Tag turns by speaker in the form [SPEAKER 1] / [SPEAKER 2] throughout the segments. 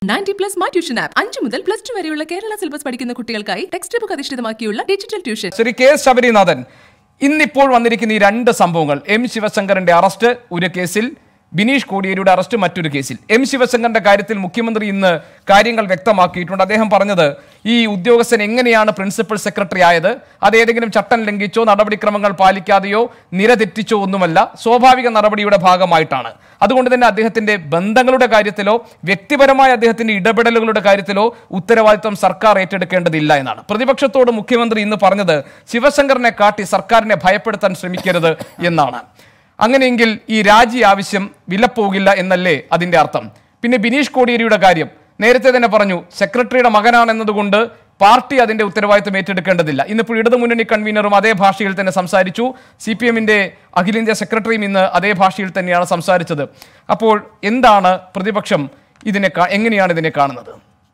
[SPEAKER 1] Ninety plus my tuition app അഞ്ചു മുതൽ plus two വരെയുള്ള കേരള സിലബസ് പഠിക്കുന്ന കുട്ടികൾക്കായി ടെക്സ്റ്റ് ബുക്ക് അധിഷ്ഠിതമാക്കിയുള്ള digital tuition
[SPEAKER 2] Shri K S Sabarinathan ഇന്നിപ്പോൾ വന്നിരിക്കുന്ന ഈ രണ്ട് സംഭവങ്ങൾ എം ശിവശങ്കറിന്റെ അറസ്റ്റ് ഒരു കേസിൽ ബിനീഷ് കോടിയേരിയുടെ അറസ്റ്റ് മറ്റൊരു കേസിൽ എം ശിവശങ്കറിന്റെ കാര്യത്തിൽ മുഖ്യമന്ത്രി ഇന്ന് കാര്യങ്ങൾ വ്യക്തമാക്കിയിട്ടുണ്ട് അദ്ദേഹം പറഞ്ഞത് ഈ ഉദ്യോഗസ്ഥൻ എങ്ങനെയാണ് പ്രിൻസിപ്പൽ സെക്രട്ടറി ആയത് അത് ഏതെങ്കിലും ചട്ടം ലംഘിച്ചോ നടപടിക്രമങ്ങൾ പാലിക്കാതെയോ നിര തെറ്റിച്ചോ ഒന്നുമല്ല സ്വാഭാവിക നടപടിയുടെ ഭാഗമായിട്ടാണ് അതുകൊണ്ട് തന്നെ അദ്ദേഹത്തിന്റെ ബന്ധങ്ങളുടെ കാര്യത്തിലോ വ്യക്തിപരമായ അദ്ദേഹത്തിന്റെ ഇടപെടലുകളുടെ കാര്യത്തിലോ ഉത്തരവാദിത്വം സർക്കാർ ഏറ്റെടുക്കേണ്ടതില്ല എന്നാണ് പ്രതിപക്ഷത്തോട് മുഖ്യമന്ത്രി ഇന്ന് പറഞ്ഞത് ശിവശങ്കറിനെ കാട്ടി സർക്കാരിനെ ഭയപ്പെടുത്താൻ ശ്രമിക്കരുത് എന്നാണ് അങ്ങനെയെങ്കിൽ ഈ രാജി ആവശ്യം വിലപ്പോകില്ല എന്നല്ലേ അതിന്റെ അർത്ഥം പിന്നെ ബിനീഷ് കോടിയേരിയുടെ കാര്യം നേരത്തെ തന്നെ പറഞ്ഞു സെക്രട്ടറിയുടെ മകനാണെന്നതുകൊണ്ട് പാർട്ടി അതിന്റെ ഉത്തരവാദിത്വം ഏറ്റെടുക്കേണ്ടതില്ല ഇന്നിപ്പോൾ ഇടതുമുന്നണി കൺവീനറും അതേ ഭാഷയിൽ തന്നെ സംസാരിച്ചു സി പി എമ്മിന്റെ അഖിലേന്ത്യാ സെക്രട്ടറിയും ഇന്ന് അതേ ഭാഷയിൽ തന്നെയാണ് സംസാരിച്ചത് അപ്പോൾ എന്താണ് പ്രതിപക്ഷം ഇതിനെ കാ- എങ്ങനെയാണ് ഇതിനെ കാണുന്നത്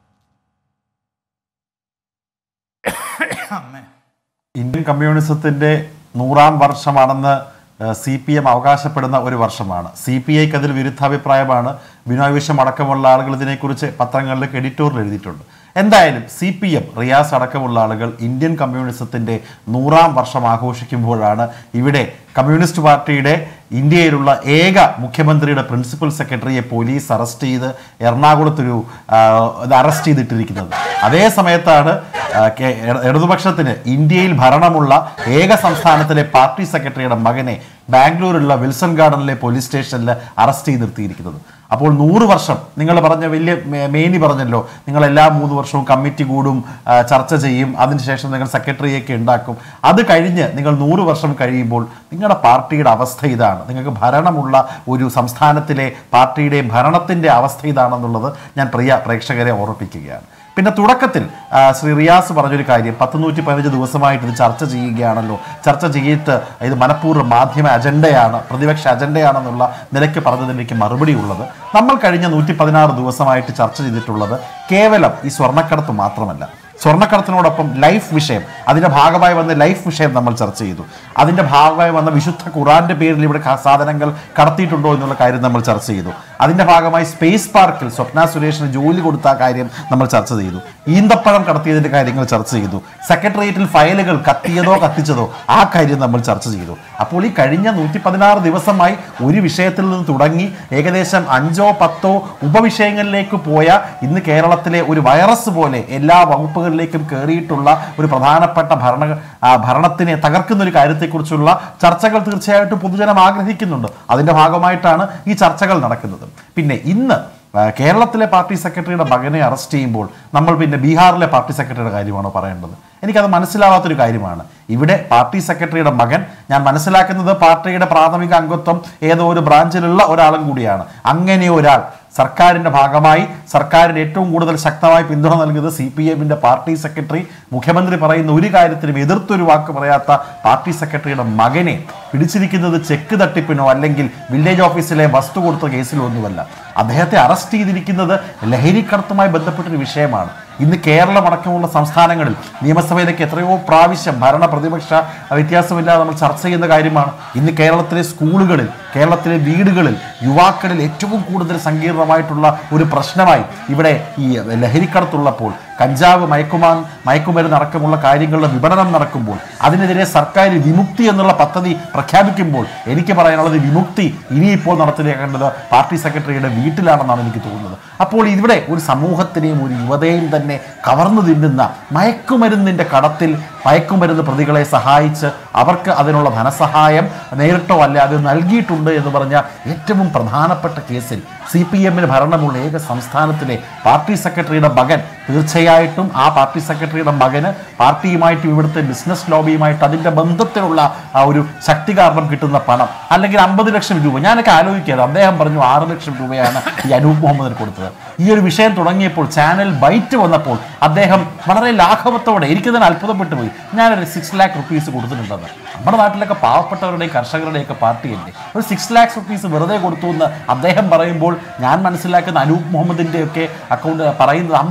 [SPEAKER 3] ഇന്ത്യൻ കമ്മ്യൂണിസത്തിന്റെ നൂറാം വർഷമാണെന്ന് സി പി എം അവകാശപ്പെടുന്ന ഒരു വർഷമാണ് സി പി ഐക്ക് അതിൽ വിരുദ്ധാഭിപ്രായമാണ് ബിനോയ് വിശ്വം അടക്കമുള്ള ആളുകൾ ഇതിനെക്കുറിച്ച് പത്രങ്ങളിലേക്ക് എഡിറ്റോറിൽ എഴുതിയിട്ടുണ്ട് എന്തായാലും സി പി എം റിയാസ് അടക്കമുള്ള ആളുകൾ ഇന്ത്യൻ കമ്മ്യൂണിസത്തിന്റെ നൂറാം വർഷം ആഘോഷിക്കുമ്പോഴാണ് ഇവിടെ കമ്മ്യൂണിസ്റ്റ് പാർട്ടിയുടെ ഇന്ത്യയിലുള്ള ഏക മുഖ്യമന്ത്രിയുടെ പ്രിൻസിപ്പൽ സെക്രട്ടറിയെ പോലീസ് അറസ്റ്റ് ചെയ്ത് എറണാകുളത്തൊരു ആ, ഇത് അറസ്റ്റ് ചെയ്തിട്ടിരിക്കുന്നത് അതേ സമയത്താണ് ആ, കെ- ഇട- ഇടതുപക്ഷത്തിന് ഇന്ത്യയിൽ ഭരണമുള്ള ഏക സംസ്ഥാനത്തിലെ പാർട്ടി സെക്രട്ടറിയുടെ മകനെ ബാംഗ്ലൂരിലുള്ള വിൽസൺ ഗാർഡനിലെ പോലീസ് സ്റ്റേഷനിൽ അറസ്റ്റ് ചെയ്ത് നിർത്തിയിരിക്കുന്നത് അപ്പോൾ നൂറ് വർഷം നിങ്ങൾ പറഞ്ഞ വലിയ മേ- മേനി പറഞ്ഞല്ലോ നിങ്ങൾ എല്ലാ മൂന്ന് വർഷവും കമ്മിറ്റി കൂടും ആ, ചർച്ച ചെയ്യും അതിനുശേഷം നിങ്ങൾ സെക്രട്ടറിയൊക്കെ ഉണ്ടാക്കും അത് കഴിഞ്ഞ് നിങ്ങൾ നൂറ് വർഷം കഴിയുമ്പോൾ നിങ്ങളുടെ പാർട്ടിയുടെ അവസ്ഥ ഇതാണ് നിങ്ങൾക്ക് ഭരണമുള്ള ഒരു സംസ്ഥാനത്തിലെ പാർട്ടിയുടെ ഭരണത്തിൻ്റെ അവസ്ഥ ഇതാണെന്നുള്ളത് ഞാൻ പ്രിയ പ്രേക്ഷകരെ ഓർമ്മിപ്പിക്കുകയാണ് പിന്നെ തുടക്കത്തിൽ ആ, ശ്രീ റിയാസ് പറഞ്ഞൊരു കാര്യം പത്ത് നൂറ്റി പതിനഞ്ച് ദിവസമായിട്ട് ഇത് ചർച്ച ചെയ്യുകയാണല്ലോ ചർച്ച ചെയ്തിട്ട് ഇത് മനഃപൂർവ്വം മാധ്യമ അജണ്ടയാണ് പ്രതിപക്ഷ അജണ്ടയാണെന്നുള്ള നിലയ്ക്ക് പറഞ്ഞതിലേക്ക് മറുപടി ഉള്ളത് നമ്മൾ കഴിഞ്ഞ നൂറ്റി പതിനാറ് ദിവസമായിട്ട് ചർച്ച ചെയ്തിട്ടുള്ളത് കേവലം ഈ സ്വർണ്ണക്കടത്ത് മാത്രമല്ല സ്വർണ്ണക്കടത്തിനോടൊപ്പം ലൈഫ് വിഷയം അതിന്റെ ഭാഗമായി വന്ന ലൈഫ് വിഷയം നമ്മൾ ചർച്ച ചെയ്തു അതിന്റെ ഭാഗമായി വന്ന വിശുദ്ധ ഖുറാന്റെ പേരിൽ ഇവിടെ ക- സാധനങ്ങൾ കടത്തിയിട്ടുണ്ടോ എന്നുള്ള കാര്യം നമ്മൾ ചർച്ച ചെയ്തു അതിന്റെ ഭാഗമായി സ്പേസ് പാർക്കിൽ സ്വപ്ന സുരേഷിന് ജോലി കൊടുത്ത ആ കാര്യം നമ്മൾ ചർച്ച ചെയ്തു ഈന്തപ്പഴം കടത്തിയതിന്റെ കാര്യങ്ങൾ ചർച്ച ചെയ്തു സെക്രട്ടേറിയറ്റിൽ ഫയലുകൾ കത്തിയതോ കത്തിച്ചതോ ആ കാര്യം നമ്മൾ ചർച്ച ചെയ്തു അപ്പോൾ ഈ കഴിഞ്ഞ നൂറ്റി പതിനാറ് ദിവസമായി ഒരു വിഷയത്തിൽ നിന്ന് തുടങ്ങി ഏകദേശം അഞ്ചോ പത്തോ ഉപവിഷയങ്ങളിലേക്ക് പോയ ഇന്ന് കേരളത്തിലെ ഒരു വൈറസ് പോലെ എല്ലാ വകുപ്പുകളിലേക്കും കയറിയിട്ടുള്ള ഒരു പ്രധാനപ്പെട്ട ഭരണ ആ, ഭരണത്തിനെ തകർക്കുന്ന ഒരു കാര്യത്തെക്കുറിച്ചുള്ള ചർച്ചകൾ തീർച്ചയായിട്ടും പൊതുജനം ആഗ്രഹിക്കുന്നുണ്ട് അതിന്റെ ഭാഗമായിട്ടാണ് ഈ ചർച്ചകൾ നടക്കുന്നത് പിന്നെ ഇന്ന് ആ, കേരളത്തിലെ പാർട്ടി സെക്രട്ടറിയുടെ മകനെ അറസ്റ്റ് ചെയ്യുമ്പോൾ നമ്മൾ പിന്നെ ബീഹാറിലെ പാർട്ടി സെക്രട്ടറിയുടെ കാര്യമാണോ പറയേണ്ടത് എനിക്കത് മനസ്സിലാവാത്തൊരു കാര്യമാണ് ഇവിടെ പാർട്ടി സെക്രട്ടറിയുടെ മകൻ ഞാൻ മനസ്സിലാക്കുന്നത് പാർട്ടിയുടെ പ്രാഥമിക അംഗത്വം ഏതോ ഒരു ബ്രാഞ്ചിലുള്ള ഒരാളും കൂടിയാണ് അങ്ങനെ ഒരാൾ സർക്കാരിന്റെ ഭാഗമായി സർക്കാരിന് ഏറ്റവും കൂടുതൽ ശക്തമായി പിന്തുണ നൽകുന്നത് സി പി എമ്മിന്റെ പാർട്ടി സെക്രട്ടറി മുഖ്യമന്ത്രി പറയുന്ന ഒരു കാര്യത്തിനും എതിർത്തൊരു വാക്ക് പറയാത്ത പാർട്ടി സെക്രട്ടറിയുടെ മകനെ പിടിച്ചിരിക്കുന്നത് ചെക്ക് തട്ടിപ്പിനോ അല്ലെങ്കിൽ വില്ലേജ് ഓഫീസിലെ വസ്തു കൊടുത്ത കേസിലോ ഒന്നുമല്ല അദ്ദേഹത്തെ അറസ്റ്റ് ചെയ്തിരിക്കുന്നത് ലഹരിക്കടത്തുമായി ബന്ധപ്പെട്ടൊരു വിഷയമാണ് ഇന്ന് കേരളം അടക്കമുള്ള സംസ്ഥാനങ്ങളിൽ നിയമസഭയിലേക്ക് എത്രയോ പ്രാവശ്യം ഭരണ പ്രതിപക്ഷ വ്യത്യാസമില്ലാതെ നമ്മൾ ചർച്ച ചെയ്യുന്ന കാര്യമാണ് ഇന്ന് കേരളത്തിലെ സ്കൂളുകളിൽ കേരളത്തിലെ വീടുകളിൽ യുവാക്കളിൽ ഏറ്റവും കൂടുതൽ സങ്കീർണമായിട്ടുള്ള ഒരു പ്രശ്നമായി ഇവിടെ ഈ ലഹരിക്കടത്തുള്ളപ്പോൾ കഞ്ചാവ് മയക്കുമാൻ മയക്കുമരുന്ന് അടക്കമുള്ള കാര്യങ്ങളുടെ വിപണനം നടക്കുമ്പോൾ അതിനെതിരെ സർക്കാർ വിമുക്തി എന്നുള്ള പദ്ധതി പ്രഖ്യാപിക്കുമ്പോൾ എനിക്ക് പറയാനുള്ളത് വിമുക്തി ഇനിയിപ്പോൾ നടത്തിയേക്കേണ്ടത് പാർട്ടി സെക്രട്ടറിയുടെ വീട്ടിലാണെന്നാണ് എനിക്ക് തോന്നുന്നത് അപ്പോൾ ഇവിടെ ഒരു സമൂഹത്തിനെയും ഒരു യുവതയും തന്നെ കവർന്നു തിന്നുന്ന മയക്കുമരുന്നിൻ്റെ കടത്തിൽ മയക്കുമരുന്ന് പ്രതികളെ സഹായിച്ച് അവർക്ക് അതിനുള്ള ധനസഹായം നേരിട്ടോ അല്ലാതെ നൽകിയിട്ടുണ്ട് എന്ന് പറഞ്ഞ ഏറ്റവും പ്രധാനപ്പെട്ട കേസിൽ സി പി എമ്മിന് ഭരണമുള്ള ഏക സംസ്ഥാനത്തിലെ പാർട്ടി സെക്രട്ടറിയുടെ മകൻ തീർച്ചയായിട്ടും ആ പാർട്ടി സെക്രട്ടറിയുടെ മകന് പാർട്ടിയുമായിട്ടും ഇവിടുത്തെ ബിസിനസ് ലോബിയുമായിട്ട് അതിൻ്റെ ബന്ധത്തിലുള്ള ആ ഒരു ശക്തി കാരണം കിട്ടുന്ന പണം അല്ലെങ്കിൽ അമ്പത് ലക്ഷം രൂപ ഞാനൊക്കെ ആലോചിക്കാറ് അദ്ദേഹം പറഞ്ഞു ആറ് ലക്ഷം രൂപയാണ് ഈ അനൂപ് മുഹമ്മദിന് കൊടുത്തത് ഈ ഒരു വിഷയം തുടങ്ങിയപ്പോൾ ചാനൽ ബൈറ്റ് വന്നപ്പോൾ അദ്ദേഹം വളരെ ലാഘവത്തോടെ എനിക്ക് തന്നെ അത്ഭുതപ്പെട്ടു പോയി ഞാനൊരു സിക്സ് ലാക്ക് റുപ്പീസ് കൊടുത്തിട്ടുണ്ടെന്ന് നമ്മുടെ നാട്ടിലൊക്കെ പാവപ്പെട്ടവരുടെയും കർഷകരുടെയൊക്കെ പാർട്ടിയല്ലേ ഒരു സിക്സ് ലാക്സ് റുപ്പീസ് വെറുതെ കൊടുത്തു എന്ന് അദ്ദേഹം പറയുമ്പോൾ ഞാൻ മനസ്സിലാക്കുന്ന അനൂപ് മുഹമ്മദിൻ്റെ ഒക്കെ അക്കൗണ്ട് പറയുന്നത് അമ്പത് ലക്ഷം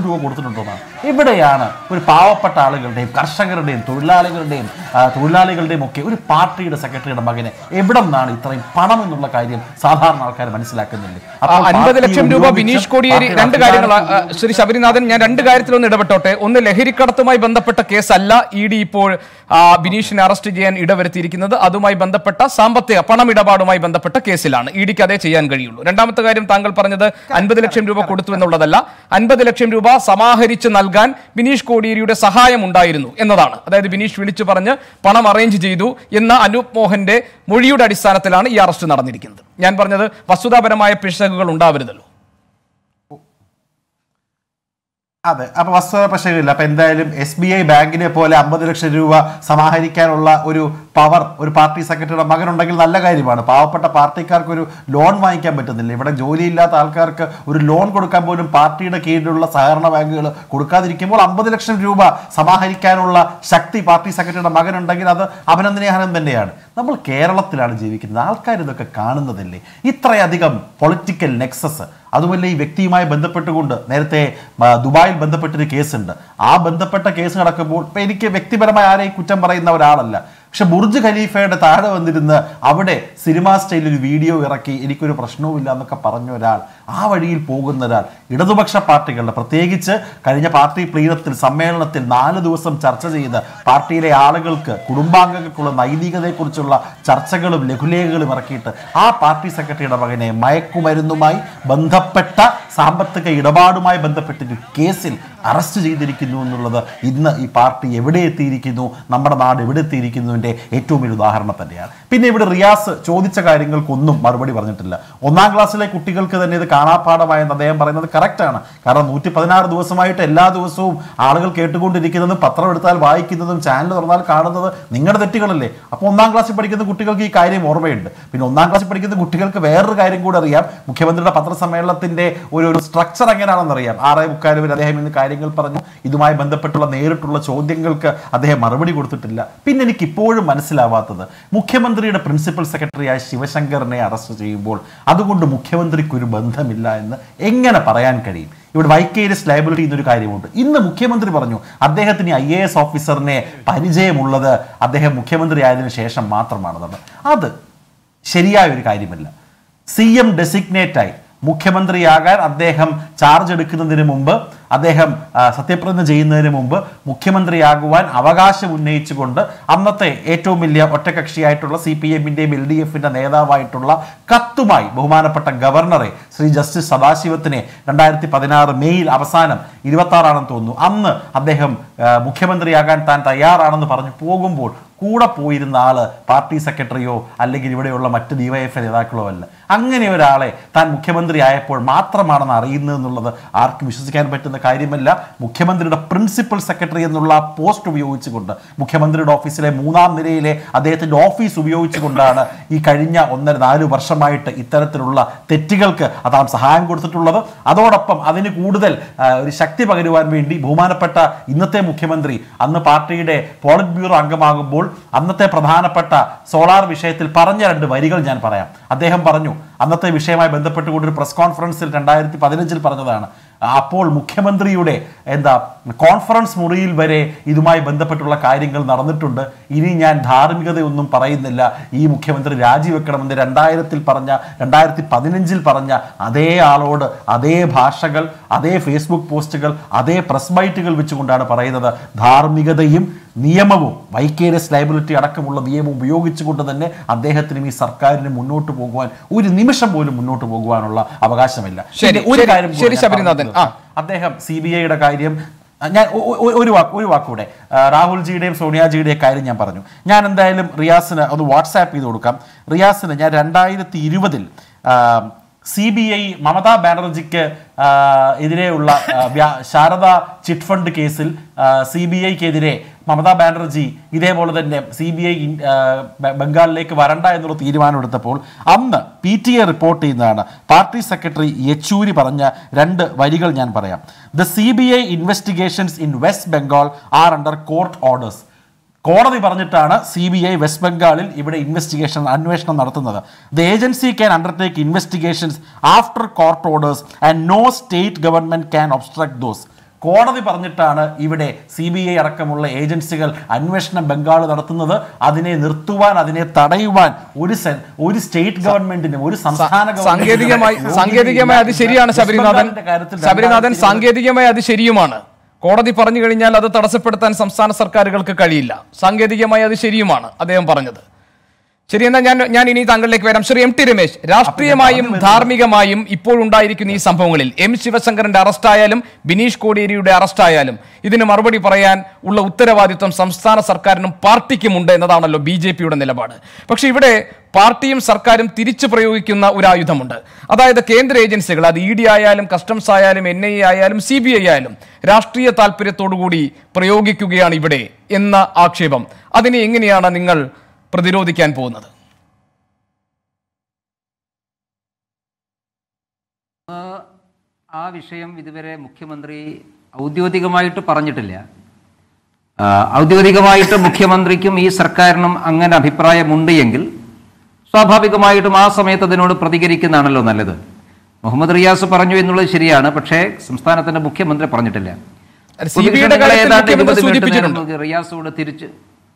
[SPEAKER 3] രൂപ കൊടുത്തിട്ടുണ്ടെന്നാണ് എവിടെയാണ് ഒരു പാവപ്പെട്ട ആളുകളുടെയും കർഷകരുടെയും തൊഴിലാളികളുടെയും ആ, തൊഴിലാളികളുടെയും ഒക്കെ ഒരു പാർട്ടിയുടെ സെക്രട്ടറിയുടെ മകന് എവിടെ നിന്നാണ് ഇത്രയും പണം എന്നുള്ള കാര്യം സാധാരണ ആൾക്കാർ മനസ്സിലാക്കുന്നില്ലേ അപ്പോൾ
[SPEAKER 2] അൻപത്
[SPEAKER 3] പാർട്ടി
[SPEAKER 2] ലക്ഷം രൂപ
[SPEAKER 3] ഉപയോഗിച്ച്
[SPEAKER 2] ബിനീഷ് കോടിയേരി
[SPEAKER 3] പാർട്ടിയുടെ
[SPEAKER 2] രണ്ട് കാര്യങ്ങൾ
[SPEAKER 3] അധികാരത്തിൽ-
[SPEAKER 2] ശ്രീ ശബരിനാഥൻ ഞാൻ രണ്ട് കാര്യത്തിലൊന്ന് ഇടപെട്ടോട്ടെ ഒന്ന് ലഹരിക്കടത്തുമായി ബന്ധപ്പെട്ട കേസല്ല ഇ ഡി ഇപ്പോൾ ആ, ബിനീഷിനെ അറസ്റ്റ് ചെയ്യാൻ ഇടവരുത്തിയിരിക്കുന്നത് അതുമായി ബന്ധപ്പെട്ട സാമ്പത്തിക പണമിടപാടുമായി ബന്ധപ്പെട്ട കേസിലാണ് ഇ ഡിക്ക് അതേ ചെയ്യാൻ കഴിയുള്ളൂ രണ്ടാമത്തെ കാര്യം താങ്കൾ പറഞ്ഞത് അൻപത് ലക്ഷം രൂപ കൊടുത്തു എന്നുള്ളതല്ല അൻപത് ലക്ഷം രൂപ സമാഹരിച്ച് നൽകാൻ ബിനീഷ് കോടിയേരിയുടെ സഹായം ഉണ്ടായിരുന്നു എന്നതാണ് അതായത് ബിനീഷ് വിളിച്ചു പറഞ്ഞ് പണം അറേഞ്ച് ചെയ്തു എന്ന അനൂപ് മോഹന്റെ മൊഴിയുടെ അടിസ്ഥാനത്തിലാണ് ഈ അറസ്റ്റ് നടന്നിരിക്കുന്നത് ഞാൻ പറഞ്ഞത് വസ്തുതാപരമായ പിശകുകൾ ഉണ്ടാവരുതല്ലോ
[SPEAKER 3] അതെ അപ്പൊ വസ്തുത പ്രശ്നമില്ല അപ്പൊ എന്തായാലും എസ് ബി ഐ ബാങ്കിനെ പോലെ അമ്പത് ലക്ഷം രൂപ സമാഹരിക്കാനുള്ള ഒരു പവർ ഒരു പാർട്ടി സെക്രട്ടറിയുടെ മകനുണ്ടെങ്കിൽ നല്ല കാര്യമാണ് പാവപ്പെട്ട പാർട്ടിക്കാർക്ക് ഒരു ലോൺ വാങ്ങിക്കാൻ പറ്റുന്നില്ല ഇവിടെ ജോലിയില്ലാത്ത ആൾക്കാർക്ക് ഒരു ലോൺ കൊടുക്കാൻ പോലും പാർട്ടിയുടെ കീഴിലുള്ള സഹകരണ ബാങ്കുകൾ കൊടുക്കാതിരിക്കുമ്പോൾ അമ്പത് ലക്ഷം രൂപ സമാഹരിക്കാനുള്ള ശക്തി പാർട്ടി സെക്രട്ടറിയുടെ മകനുണ്ടെങ്കിൽ അത് അഭിനന്ദനീയഹനം തന്നെയാണ് നമ്മൾ കേരളത്തിലാണ് ജീവിക്കുന്നത് ആൾക്കാർ ഇതൊക്കെ കാണുന്നതല്ലേ ഇത്രയധികം പൊളിറ്റിക്കൽ നെക്സസ് അതുമല്ല ഈ വ്യക്തിയുമായി ബന്ധപ്പെട്ടുകൊണ്ട് നേരത്തെ ആ, ദുബായിൽ ബന്ധപ്പെട്ടൊരു കേസുണ്ട് ആ ബന്ധപ്പെട്ട കേസ് നടക്കുമ്പോൾ ഇപ്പൊ എനിക്ക് വ്യക്തിപരമായി ആരെയും കുറ്റം പറയുന്ന ഒരാളല്ല പക്ഷെ ബുർജ് ഖലീഫയുടെ താഴെ വന്നിരുന്ന് അവിടെ സിനിമാ സ്റ്റൈലിൽ ഒരു വീഡിയോ ഇറക്കി എനിക്കൊരു പ്രശ്നവുമില്ല എന്നൊക്കെ പറഞ്ഞ ഒരാൾ ആ വഴിയിൽ പോകുന്ന ഒരാൾ ഇടതുപക്ഷ പാർട്ടികളുടെ പ്രത്യേകിച്ച് കഴിഞ്ഞ പാർട്ടി പ്ലീനത്തിൽ സമ്മേളനത്തിൽ നാല് ദിവസം ചർച്ച ചെയ്ത് പാർട്ടിയിലെ ആളുകൾക്ക് കുടുംബാംഗങ്ങൾക്കുള്ള നൈതികതയെക്കുറിച്ചുള്ള ചർച്ചകളും ലഘുലേഖകളും ഇറക്കിയിട്ട് ആ പാർട്ടി സെക്രട്ടറിയുടെ മകനെ മയക്കുമരുന്നുമായി ബന്ധപ്പെട്ട സാമ്പത്തിക ഇടപാടുമായി ബന്ധപ്പെട്ടൊരു കേസിൽ അറസ്റ്റ് ചെയ്തിരിക്കുന്നു എന്നുള്ളത് ഇന്ന് ഈ പാർട്ടി എവിടെ എത്തിയിരിക്കുന്നു നമ്മുടെ നാട് എവിടെ എത്തിയിരിക്കുന്നതിൻ്റെ ഏറ്റവും വലിയ ഉദാഹരണം തന്നെയാണ് പിന്നെ ഇവിടെ റിയാസ് ചോദിച്ച കാര്യങ്ങൾക്കൊന്നും മറുപടി പറഞ്ഞിട്ടില്ല ഒന്നാം ക്ലാസ്സിലെ കുട്ടികൾക്ക് തന്നെ ഇത് കാണാപ്പാഠമായെന്ന് അദ്ദേഹം പറയുന്നത് കറക്റ്റാണ് കാരണം നൂറ്റി പതിനാറ് ദിവസമായിട്ട് എല്ലാ ദിവസവും ആളുകൾ കേട്ടുകൊണ്ടിരിക്കുന്നതും പത്രം എടുത്താൽ വായിക്കുന്നതും ചാനൽ തുറന്നാൽ കാണുന്നത് നിങ്ങളുടെ തെറ്റുകളല്ലേ അപ്പോൾ ഒന്നാം ക്ലാസ്സിൽ പഠിക്കുന്ന കുട്ടികൾക്ക് ഈ കാര്യം ഓർമ്മയുണ്ട് പിന്നെ ഒന്നാം ക്ലാസ്സിൽ പഠിക്കുന്ന കുട്ടികൾക്ക് വേറൊരു കാര്യം കൂടെ അറിയാം മുഖ്യമന്ത്രിയുടെ പത്രസമ്മേളനത്തിന്റെ ഒരു ഒരു സ്ട്രക്ചർ എങ്ങനെയാണെന്ന് അറിയാം ആറേ മുക്കാൽ വരെ അദ്ദേഹം ഇന്ന് കാര്യങ്ങൾ പറഞ്ഞു ഇതുമായി ബന്ധപ്പെട്ടുള്ള നേരിട്ടുള്ള ചോദ്യങ്ങൾക്ക് അദ്ദേഹം മറുപടി കൊടുത്തിട്ടില്ല പിന്നെ എനിക്ക് ഇപ്പോഴും മനസ്സിലാവാത്തത് മുഖ്യമന്ത്രിയുടെ പ്രിൻസിപ്പൽ സെക്രട്ടറിയായ ശിവശങ്കറിനെ അറസ്റ്റ് ചെയ്യുമ്പോൾ അതുകൊണ്ട് മുഖ്യമന്ത്രിക്ക് ഒരു ബന്ധമില്ല എന്ന് എങ്ങനെ പറയാൻ കഴിയും ഇവിടെ വൈക്കേരിയസ് ലയബിലിറ്റി എന്നൊരു കാര്യമുണ്ട് ഇന്ന് മുഖ്യമന്ത്രി പറഞ്ഞു അദ്ദേഹത്തിന് ഐ എ എസ് ഓഫീസറിനെ പരിചയമുള്ളത് അദ്ദേഹം മുഖ്യമന്ത്രി ആയതിനു ശേഷം മാത്രമാണെന്നത് അത് ശരിയായ ഒരു കാര്യമല്ല സി എം ഡെസിഗ്നേറ്റായി മുഖ്യമന്ത്രിയാകാൻ അദ്ദേഹം ചാർജ് എടുക്കുന്നതിന് മുമ്പ് അദ്ദേഹം ആ, സത്യപ്രതിജ്ഞ ചെയ്യുന്നതിന് മുമ്പ് മുഖ്യമന്ത്രിയാകുവാൻ അവകാശം ഉന്നയിച്ചുകൊണ്ട് അന്നത്തെ ഏറ്റവും വലിയ ഒറ്റകക്ഷിയായിട്ടുള്ള സി പി എമ്മിൻ്റെയും എൽ ഡി എഫിൻ്റെ നേതാവായിട്ടുള്ള കത്തുമായി ബഹുമാനപ്പെട്ട ഗവർണറെ ശ്രീ ജസ്റ്റിസ് സദാശിവത്തിനെ രണ്ടായിരത്തി പതിനാറ് മെയ്യിൽ അവസാനം ഇരുപത്തി ആറാണെന്ന് തോന്നുന്നു അന്ന് അദ്ദേഹം ആ, മുഖ്യമന്ത്രിയാകാൻ താൻ തയ്യാറാണെന്ന് പറഞ്ഞു പോകുമ്പോൾ കൂടെ പോയിരുന്ന ആള് പാർട്ടി സെക്രട്ടറിയോ അല്ലെങ്കിൽ ഇവിടെയുള്ള മറ്റ് ഡിവൈഎഫ് നേതാക്കളോ അല്ല അങ്ങനെ ഒരാളെ താൻ മുഖ്യമന്ത്രി ആയപ്പോൾ മാത്രമാണെന്ന് അറിയുന്നത് എന്നുള്ളത് ആർക്കും വിശ്വസിക്കാൻ പറ്റുന്ന കാര്യമല്ല മുഖ്യമന്ത്രിയുടെ പ്രിൻസിപ്പൽ സെക്രട്ടറി എന്നുള്ള പോസ്റ്റ് ഉപയോഗിച്ചുകൊണ്ട് മുഖ്യമന്ത്രിയുടെ ഓഫീസിലെ മൂന്നാം നിരയിലെ അദ്ദേഹത്തിന്റെ ഓഫീസ് ഉപയോഗിച്ചുകൊണ്ടാണ് ഈ കഴിഞ്ഞ ഒന്നര നാല് വർഷമായിട്ട് ഇത്തരത്തിലുള്ള തെറ്റുകൾക്ക് അതാം സഹായം കൊടുത്തിട്ടുള്ളത് അതോടൊപ്പം അതിന് കൂടുതൽ ആ, ഒരു ശക്തി പകരുവാൻ വേണ്ടി ബഹുമാനപ്പെട്ട ഇന്നത്തെ മുഖ്യമന്ത്രി അന്ന് പാർട്ടിയുടെ പോളിറ്റ് ബ്യൂറോ അംഗമാകുമ്പോൾ അന്നത്തെ പ്രധാനപ്പെട്ട സോളാർ വിഷയത്തിൽ പറഞ്ഞ രണ്ട് വരികൾ ഞാൻ പറയാം അദ്ദേഹം പറഞ്ഞു അന്നത്തെ വിഷയവുമായി ബന്ധപ്പെട്ടുകൊണ്ട് ഒരു പ്രസ് കോൺഫറൻസിൽ രണ്ടായിരത്തി പതിനഞ്ചിൽ പറഞ്ഞതാണ് അപ്പോൾ മുഖ്യമന്ത്രിയുടെ എന്താ കോൺഫറൻസ് മുറിയിൽ വരെ ഇതുമായി ബന്ധപ്പെട്ടുള്ള കാര്യങ്ങൾ നടന്നിട്ടുണ്ട് ഇനി ഞാൻ ധാർമ്മികതയൊന്നും പറയുന്നില്ല ഈ മുഖ്യമന്ത്രി രാജിവെക്കണമെന്ന് രണ്ടായിരത്തിൽ പറഞ്ഞ രണ്ടായിരത്തി പതിനഞ്ചിൽ പറഞ്ഞ അതേ ആളോട് അതേ ഭാഷകൾ അതേ ഫേസ്ബുക്ക് പോസ്റ്റുകൾ അതേ പ്രസ് ബൈറ്റുകൾ വെച്ചുകൊണ്ടാണ് പറയുന്നത് ധാർമ്മികതയും നിയമവും വൈക്കേരിയസ് ലൈബിലിറ്റി അടക്കമുള്ള നിയമം ഉപയോഗിച്ചുകൊണ്ട് തന്നെ അദ്ദേഹത്തിനും ഈ സർക്കാരിനും മുന്നോട്ട് പോകുവാൻ ഒരു നിമിഷം പോലും മുന്നോട്ട് പോകുവാനുള്ള അവകാശമില്ല
[SPEAKER 2] ശരി,
[SPEAKER 3] പിന്നെ ഒരു
[SPEAKER 2] ശരി,
[SPEAKER 3] കാര്യം കൂടി
[SPEAKER 2] ശരി,
[SPEAKER 3] ഞാൻ
[SPEAKER 2] ശബരിനാഥൻ.
[SPEAKER 3] പറഞ്ഞു തീർക്കാം. അദ്ദേഹം സി ബി ഐയുടെ കാര്യം അഹ് ഞാൻ ഒ- ഒ- ഒരു വാക്ക് ഒരു വാക്കൂടെ ആ, രാഹുൽജിയുടെയും സോണിയാജിയുടെയും കാര്യം ഞാൻ പറഞ്ഞു ഞാൻ എന്തായാലും റിയാസിന് ഒന്ന് വാട്സാപ്പ് ചെയ്ത് കൊടുക്കാം റിയാസിന് ഞാൻ രണ്ടായിരത്തി ഇരുപതിൽ സി ബി ഐ മമതാ ബാനർജിക്ക് ആ, എതിരെയുള്ള ആ, വ്യാ- ശാരദ ചിറ്റ് ഫണ്ട് കേസിൽ സി ബി ഐക്കെതിരെ മമതാ ബാനർജി ഇതേപോലെ തന്നെ സി ബി ഐ ബംഗാളിലേക്ക് വരണ്ട എന്നുള്ള തീരുമാനമെടുത്തപ്പോൾ അന്ന് പി ടി എ റിപ്പോർട്ട് ചെയ്യുന്നതാണ് പാർട്ടി സെക്രട്ടറി യെച്ചൂരി പറഞ്ഞ രണ്ട് വരികൾ ഞാൻ പറയാം the C B I investigations in West Bengal are under court orders കോടതി പറഞ്ഞിട്ടാണ് സി ബി ഐ വെസ്റ്റ് ബംഗാളിൽ ഇവിടെ ഇൻവെസ്റ്റിഗേഷൻ അന്വേഷണം നടത്തുന്നത് the agency can undertake investigations after court orders and no state government can obstruct those കോടതി പറഞ്ഞിട്ടാണ് ഇവിടെ സി ബി ഐ അടക്കമുള്ള ഏജൻസികൾ അന്വേഷണം ബംഗാൾ നടത്തുന്നത് അതിനെ നിർത്തുവാൻ അതിനെ തടയുവാൻ ഒരു സെ- ഒരു സ്റ്റേറ്റ് ഗവൺമെന്റിനും ഒരു സംസ്ഥാന ഗവൺമെന്റിനും
[SPEAKER 2] സാങ്കേതികമായി
[SPEAKER 3] യോഗ്യതയില്ല
[SPEAKER 2] സാങ്കേതികമായി അത് ശരിയാണ്
[SPEAKER 3] എന്ന്
[SPEAKER 2] ശബരിനാഥൻ
[SPEAKER 3] വെസ്റ്റ് ബംഗാളിന്റെ കാര്യത്തിൽ
[SPEAKER 2] ശബരിനാഥൻ
[SPEAKER 3] രണ്ടായിരത്തി
[SPEAKER 2] സാങ്കേതികമായി അത് ശരിയുമാണ് കോടതി പറഞ്ഞു കഴിഞ്ഞാൽ അത് തടസ്സപ്പെടുത്താൻ സംസ്ഥാന സർക്കാരുകൾക്ക് കഴിയില്ല സാങ്കേതികമായി അത് ശരിയുമാണ് അദ്ദേഹം പറഞ്ഞത് ശരി എന്നാൽ ഞാൻ ഞാൻ ഇനി താങ്കളിലേക്ക് വരാം ശ്രീ എം ടി രമേശ് രാഷ്ട്രീയമായും ധാർമ്മികമായും ഇപ്പോൾ ഉണ്ടായിരിക്കുന്ന ഈ സംഭവങ്ങളിൽ എം ശിവശങ്കരന്റെ അറസ്റ്റ് ആയാലും ബിനീഷ് കോടിയേരിയുടെ അറസ്റ്റ് ആയാലും ഇതിന് മറുപടി പറയാൻ ഉള്ള ഉത്തരവാദിത്വം സംസ്ഥാന സർക്കാരിനും പാർട്ടിക്കുമുണ്ട് എന്നതാണല്ലോ ബി ജെ പിയുടെ നിലപാട് പക്ഷെ ഇവിടെ പാർട്ടിയും സർക്കാരും തിരിച്ചു പ്രയോഗിക്കുന്ന ഒരു ആയുധമുണ്ട് അതായത് കേന്ദ്ര ഏജൻസികൾ അത് ഇ ഡി ആയാലും കസ്റ്റംസ് ആയാലും എൻ ഐ എ ആയാലും സി ബി ഐ ആയാലും രാഷ്ട്രീയ താല്പര്യത്തോടുകൂടി പ്രയോഗിക്കുകയാണ് ഇവിടെ എന്ന ആക്ഷേപം അതിനെ എങ്ങനെയാണ് നിങ്ങൾ പ്രതിരോധിക്കാൻ പോകുന്നത്
[SPEAKER 4] ആ വിഷയം ഇതുവരെ മുഖ്യമന്ത്രി ഔദ്യോഗികമായിട്ട് പറഞ്ഞിട്ടില്ല ആ, ഔദ്യോഗികമായിട്ട് മുഖ്യമന്ത്രിക്കും ഈ സർക്കാരിനും അങ്ങനെ അഭിപ്രായമുണ്ട് എങ്കിൽ സ്വാഭാവികമായിട്ടും ആ സമയത്ത് അതിനോട് പ്രതികരിക്കുന്നതാണല്ലോ നല്ലത് മുഹമ്മദ് റിയാസ് പറഞ്ഞു എന്നുള്ളത് ശരിയാണ് പക്ഷേ സംസ്ഥാനത്തിന്റെ മുഖ്യമന്ത്രി പറഞ്ഞിട്ടില്ല
[SPEAKER 2] സി ബി ഐയുടെ കാര്യത്തിൽ
[SPEAKER 4] ഏതാണ്ട്
[SPEAKER 2] മുഖ്യമന്ത്രി
[SPEAKER 4] ഇരുപത് മിനിറ്റ്
[SPEAKER 2] സൂചിപ്പിച്ചിട്ടുണ്ട്
[SPEAKER 4] നേരം റിയാസോട് തിരിച്ച്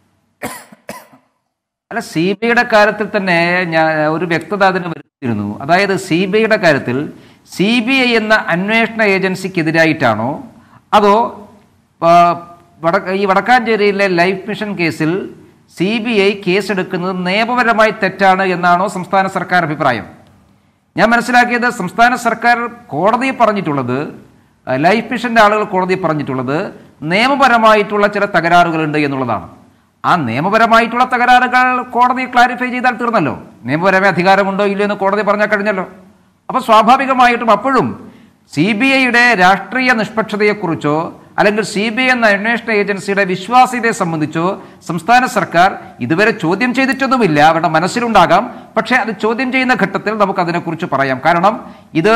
[SPEAKER 4] അല്ല സി ബി ഐയുടെ കാര്യത്തിൽ തന്നെ ഞാൻ ഒരു വ്യക്തത അതിന് വരുത്തിയിരുന്നു അതായത് സി ബി ഐയുടെ കാര്യത്തിൽ സി ബി ഐ എന്ന അന്വേഷണ ഏജൻസിക്കെതിരായിട്ടാണോ അതോ ആ, വട- ഈ വടക്കാഞ്ചേരിയിലെ ലൈഫ് മിഷൻ കേസിൽ സി ബി ഐ കേസെടുക്കുന്നത് നിയമപരമായി തെറ്റാണ് എന്നാണോ സംസ്ഥാന സർക്കാർ അഭിപ്രായം ഞാൻ മനസ്സിലാക്കിയത് സംസ്ഥാന സർക്കാർ കോടതിയിൽ പറഞ്ഞിട്ടുള്ളത് ആ, ലൈഫ് മിഷന്റെ ആളുകൾ കോടതിയിൽ പറഞ്ഞിട്ടുള്ളത് നിയമപരമായിട്ടുള്ള ചില തകരാറുകളുണ്ട് എന്നുള്ളതാണ് ആ നിയമപരമായിട്ടുള്ള തകരാറുകൾ കോടതി ക്ലാരിഫൈ ചെയ്താൽ തീർന്നല്ലോ നിയമപരമായ അധികാരമുണ്ടോ ഇല്ലയോ എന്ന് കോടതി പറഞ്ഞാൽ കഴിഞ്ഞല്ലോ അപ്പോൾ സ്വാഭാവികമായിട്ടും അപ്പോഴും സി ബി ഐയുടെ രാഷ്ട്രീയ നിഷ്പക്ഷതയെക്കുറിച്ചോ അല്ലെങ്കിൽ സി ബി ഐ എന്ന അന്വേഷണ ഏജൻസിയുടെ വിശ്വാസ്യതയെ സംബന്ധിച്ചോ സംസ്ഥാന സർക്കാർ ഇതുവരെ ചോദ്യം ചെയ്തിട്ടൊന്നുമില്ല അവരുടെ മനസ്സിലുണ്ടാകാം പക്ഷേ അത് ചോദ്യം ചെയ്യുന്ന ഘട്ടത്തിൽ നമുക്ക് അതിനെക്കുറിച്ച് പറയാം കാരണം ഇത്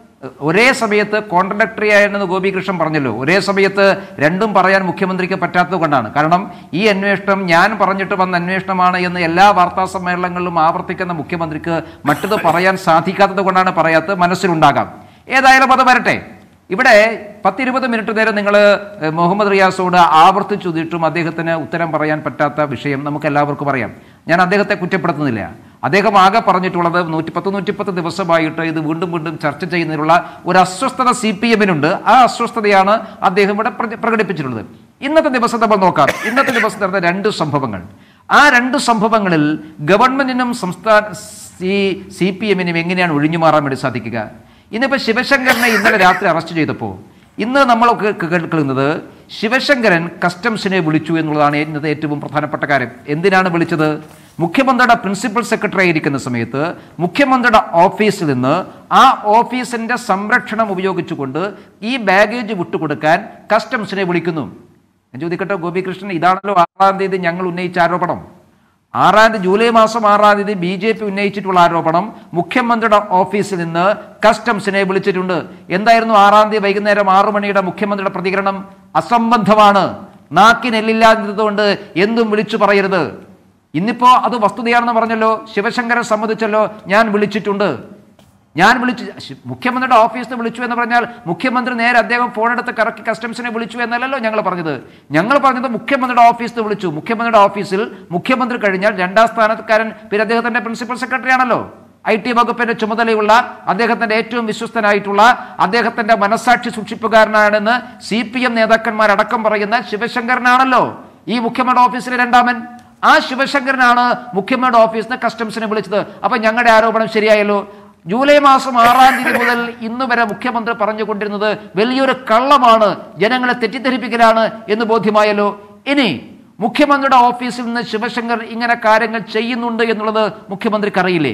[SPEAKER 4] ഒരേ സമയത്ത് കോൺട്രഡക്ടറി ആയെന്ന് ഗോപികൃഷ്ണൻ പറഞ്ഞല്ലോ ഒരേ സമയത്ത് രണ്ടും പറയാൻ മുഖ്യമന്ത്രിക്ക് പറ്റാത്തത് കൊണ്ടാണ് കാരണം ഈ അന്വേഷണം ഞാൻ പറഞ്ഞിട്ട് വന്ന അന്വേഷണമാണ് എന്ന് എല്ലാ വാർത്താ സമ്മേളനങ്ങളിലും ആവർത്തിക്കുന്ന മുഖ്യമന്ത്രിക്ക് മറ്റത് പറയാൻ സാധിക്കാത്തത് കൊണ്ടാണ് പറയാത്തത് മനസ്സിലുണ്ടാകാം ഏതായാലും അത് വരട്ടെ ഇവിടെ പത്തിരുപത് മിനിറ്റ് നേരം നിങ്ങൾ മുഹമ്മദ് റിയാസോട് ആവർത്തിച്ചു ചോദിച്ചിട്ടും അദ്ദേഹത്തിന് ഉത്തരം പറയാൻ പറ്റാത്ത വിഷയം നമുക്ക് എല്ലാവർക്കും അറിയാം ഞാൻ അദ്ദേഹത്തെ കുറ്റപ്പെടുത്തുന്നില്ല അദ്ദേഹം ആകെ പറഞ്ഞിട്ടുള്ളത് നൂറ്റിപ്പത്ത് നൂറ്റിപ്പത്ത് ദിവസമായിട്ട് ഇത് വീണ്ടും വീണ്ടും ചർച്ച ചെയ്യുന്നതിനുള്ള ഒരു അസ്വസ്ഥത സി പി എമ്മിനുണ്ട് ആ അസ്വസ്ഥതയാണ് അദ്ദേഹം ഇവിടെ പ്ര- പ്രകടിപ്പിച്ചിട്ടുള്ളത് ഇന്നത്തെ ദിവസം നമ്മൾ നോക്കാം ഇന്നത്തെ ദിവസം നടന്ന രണ്ട് സംഭവങ്ങൾ ആ രണ്ട് സംഭവങ്ങളിൽ ഗവൺമെന്റിനും സംസ്ഥാന സി സി പി എമ്മിനും എങ്ങനെയാണ് ഒഴിഞ്ഞു മാറാൻ വേണ്ടി സാധിക്കുക ഇന്നിപ്പോൾ ശിവശങ്കരനെ ഇന്നലെ രാത്രി അറസ്റ്റ് ചെയ്തപ്പോൾ ഇന്ന് നമ്മൾ കേ- കേൾക്കുന്നത് ശിവശങ്കരൻ കസ്റ്റംസിനെ വിളിച്ചു എന്നുള്ളതാണ് ഇന്നത്തെ ഏറ്റവും പ്രധാനപ്പെട്ട കാര്യം എന്തിനാണ് വിളിച്ചത് മുഖ്യമന്ത്രിയുടെ പ്രിൻസിപ്പൽ സെക്രട്ടറി ആയിരിക്കുന്ന സമയത്ത് മുഖ്യമന്ത്രിയുടെ ഓഫീസിൽ നിന്ന് ആ ഓഫീസിന്റെ സംരക്ഷണം ഉപയോഗിച്ചുകൊണ്ട് ഈ ബാഗേജ് വിട്ടുകൊടുക്കാൻ കസ്റ്റംസിനെ വിളിക്കുന്നു ഞാൻ ചോദിക്കട്ടെ ഗോപികൃഷ്ണൻ ഇതാണല്ലോ ആറാം തീയതി ഞങ്ങൾ ഉന്നയിച്ച ആരോപണം ആറാം തീയതി ജൂലൈ മാസം ആറാം തീയതി ബി ജെ പി ഉന്നയിച്ചിട്ടുള്ള ആരോപണം മുഖ്യമന്ത്രിയുടെ ഓഫീസിൽ നിന്ന് കസ്റ്റംസിനെ വിളിച്ചിട്ടുണ്ട് എന്തായിരുന്നു ആറാം തീയതി വൈകുന്നേരം ആറു മണിയുടെ മുഖ്യമന്ത്രിയുടെ പ്രതികരണം അസംബന്ധമാണ് നാക്കിനെല്ലില്ലാത്തതുകൊണ്ട് എന്തും വിളിച്ചു പറയരുത് ഇന്നിപ്പോ അത് വസ്തുതയാണെന്ന് പറഞ്ഞല്ലോ ശിവശങ്കരൻ സമ്മതിച്ചല്ലോ ഞാൻ വിളിച്ചിട്ടുണ്ട് ഞാൻ വിളിച്ചു ശ്- മുഖ്യമന്ത്രിയുടെ ഓഫീസിൽ നിന്ന് വിളിച്ചു എന്ന് പറഞ്ഞാൽ മുഖ്യമന്ത്രി നേരെ അദ്ദേഹം ഫോണെടുത്ത് കറക്കി കസ്റ്റംസിനെ വിളിച്ചു എന്നല്ലല്ലോ ഞങ്ങൾ പറഞ്ഞത് ഞങ്ങൾ പറഞ്ഞത് മുഖ്യമന്ത്രിയുടെ ഓഫീസിൽ നിന്ന് വിളിച്ചു മുഖ്യമന്ത്രിയുടെ ഓഫീസിൽ മുഖ്യമന്ത്രി കഴിഞ്ഞാൽ രണ്ടാം സ്ഥാനക്കാരൻ പിന്നെ അദ്ദേഹത്തിന്റെ പ്രിൻസിപ്പൽ സെക്രട്ടറി ആണല്ലോ ഐ ടി വകുപ്പിന്റെ ചുമതലയുള്ള അദ്ദേഹത്തിന്റെ ഏറ്റവും വിശ്വസ്തനായിട്ടുള്ള അദ്ദേഹത്തിന്റെ മനസാക്ഷി സൂക്ഷിപ്പുകാരനാണെന്ന് സി പി എം നേതാക്കന്മാരടക്കം പറയുന്ന ശിവശങ്കരനാണല്ലോ ഈ മുഖ്യമന്ത്രി ഓഫീസിലെ രണ്ടാമൻ ആ ശിവശങ്കരനാണ് മുഖ്യമന്ത്രിയുടെ ഓഫീസിൽ നിന്ന് കസ്റ്റംസിനെ വിളിച്ചത് അപ്പൊ ഞങ്ങളുടെ ആരോപണം ശരിയായല്ലോ ജൂലൈ മാസം ആറാം തീയതി മുതൽ ഇന്ന് വരെ മുഖ്യമന്ത്രി പറഞ്ഞുകൊണ്ടിരുന്നത് വലിയൊരു കള്ളമാണ് ജനങ്ങളെ തെറ്റിദ്ധരിപ്പിക്കലാണ് എന്ന് ബോധ്യമായല്ലോ ഇനി മുഖ്യമന്ത്രിയുടെ ഓഫീസിൽ നിന്ന് ശിവശങ്കർ ഇങ്ങനെ കാര്യങ്ങൾ ചെയ്യുന്നുണ്ട് എന്നുള്ളത് മുഖ്യമന്ത്രിക്ക് അറിയില്ലേ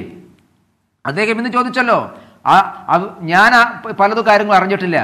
[SPEAKER 4] അദ്ദേഹം ഇന്ന് ചോദിച്ചല്ലോ ആ അത് ഞാൻ ആ പ- പലതും കാര്യങ്ങളും അറിഞ്ഞിട്ടില്ല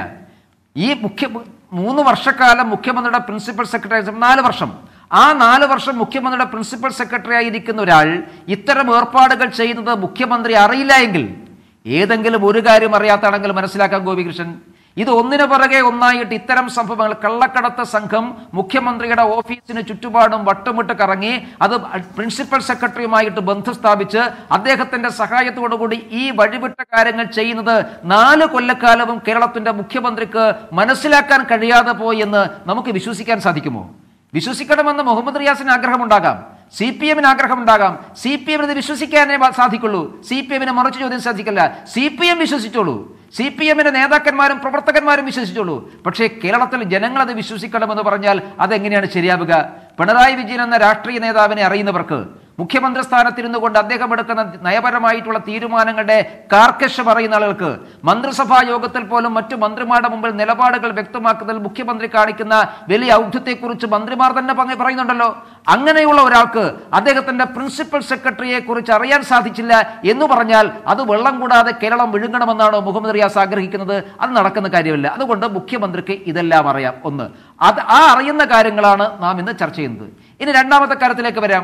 [SPEAKER 4] ഈ മുഖ്യ മൂന്ന് വർഷക്കാലം മുഖ്യമന്ത്രിയുടെ പ്രിൻസിപ്പൽ സെക്രട്ടറി നാല് വർഷം ആ നാല് വർഷം മുഖ്യമന്ത്രിയുടെ പ്രിൻസിപ്പൽ സെക്രട്ടറി ആയിരിക്കുന്ന ഒരാൾ ഇത്തരം ഏർപ്പാടുകൾ ചെയ്യുന്നത് മുഖ്യമന്ത്രി അറിയില്ല എങ്കിൽ ഏതെങ്കിലും ഒരു കാര്യം അറിയാത്താണെങ്കിൽ മനസ്സിലാക്കാൻ ഗോപികൃഷ്ണൻ ഇത് ഒന്നിനു പുറകെ ഒന്നായിട്ട് ഇത്തരം സംഭവങ്ങൾ കള്ളക്കടത്ത് സംഘം മുഖ്യമന്ത്രിയുടെ ഓഫീസിന് ചുറ്റുപാടും വട്ടമിട്ട് കറങ്ങി അത് പ്രിൻസിപ്പൽ സെക്രട്ടറിയുമായിട്ട് ബന്ധം സ്ഥാപിച്ച് അദ്ദേഹത്തിന്റെ സഹായത്തോടുകൂടി ഈ വഴിവിട്ട കാര്യങ്ങൾ ചെയ്യുന്നത് നാല് കൊല്ലക്കാലവും കേരളത്തിന്റെ മുഖ്യമന്ത്രിക്ക് മനസ്സിലാക്കാൻ കഴിയാതെ പോയി എന്ന് നമുക്ക് വിശ്വസിക്കാൻ സാധിക്കുമോ വിശ്വസിക്കണമെന്ന് മുഹമ്മദ് റിയാസിന് ആഗ്രഹമുണ്ടാകാം സി പി എമ്മിന് ആഗ്രഹമുണ്ടാകാം സി പി എമ്മിന് ഇത് വിശ്വസിക്കാനേ വ- സാധിക്കുള്ളൂ സി പി എമ്മിനെ മറിച്ച് ചോദ്യം സാധിക്കില്ല സി പി എം വിശ്വസിച്ചോളൂ സി പി എമ്മിന്റെ നേതാക്കന്മാരും പ്രവർത്തകന്മാരും വിശ്വസിച്ചോളൂ പക്ഷേ കേരളത്തിൽ ജനങ്ങൾ അത് വിശ്വസിക്കണമെന്ന് പറഞ്ഞാൽ അതെങ്ങനെയാണ് ശരിയാവുക പിണറായി വിജയൻ എന്ന രാഷ്ട്രീയ നേതാവിനെ അറിയുന്നവർക്ക് മുഖ്യമന്ത്രി സ്ഥാനത്തിരുന്നു കൊണ്ട് അദ്ദേഹം എടുക്കുന്ന നയപരമായിട്ടുള്ള തീരുമാനങ്ങളുടെ കാർക്കശം അറിയുന്ന ആളുകൾക്ക് മന്ത്രിസഭാ യോഗത്തിൽ പോലും മറ്റു മന്ത്രിമാരുടെ മുമ്പിൽ നിലപാടുകൾ വ്യക്തമാക്കുന്നതിൽ മുഖ്യമന്ത്രി കാണിക്കുന്ന വലിയ ഔദ്ധ്യത്തെക്കുറിച്ച് മന്ത്രിമാർ തന്നെ പങ്ക- പറയുന്നുണ്ടല്ലോ അങ്ങനെയുള്ള ഒരാൾക്ക് അദ്ദേഹത്തിന്റെ പ്രിൻസിപ്പൽ സെക്രട്ടറിയെ കുറിച്ച് അറിയാൻ സാധിച്ചില്ല എന്ന് പറഞ്ഞാൽ അത് വെള്ളം കൂടാതെ കേരളം വിഴുങ്ങണമെന്നാണോ മുഹമ്മദ് റിയാസ് ആഗ്രഹിക്കുന്നത് അത് നടക്കുന്ന കാര്യമില്ല അതുകൊണ്ട് മുഖ്യമന്ത്രിക്ക് ഇതെല്ലാം അറിയാം ഒന്ന് അത് ആ അറിയുന്ന കാര്യങ്ങളാണ് നാം ഇന്ന് ചർച്ച ചെയ്യുന്നത് ഇനി രണ്ടാമത്തെ കാര്യത്തിലേക്ക് വരാം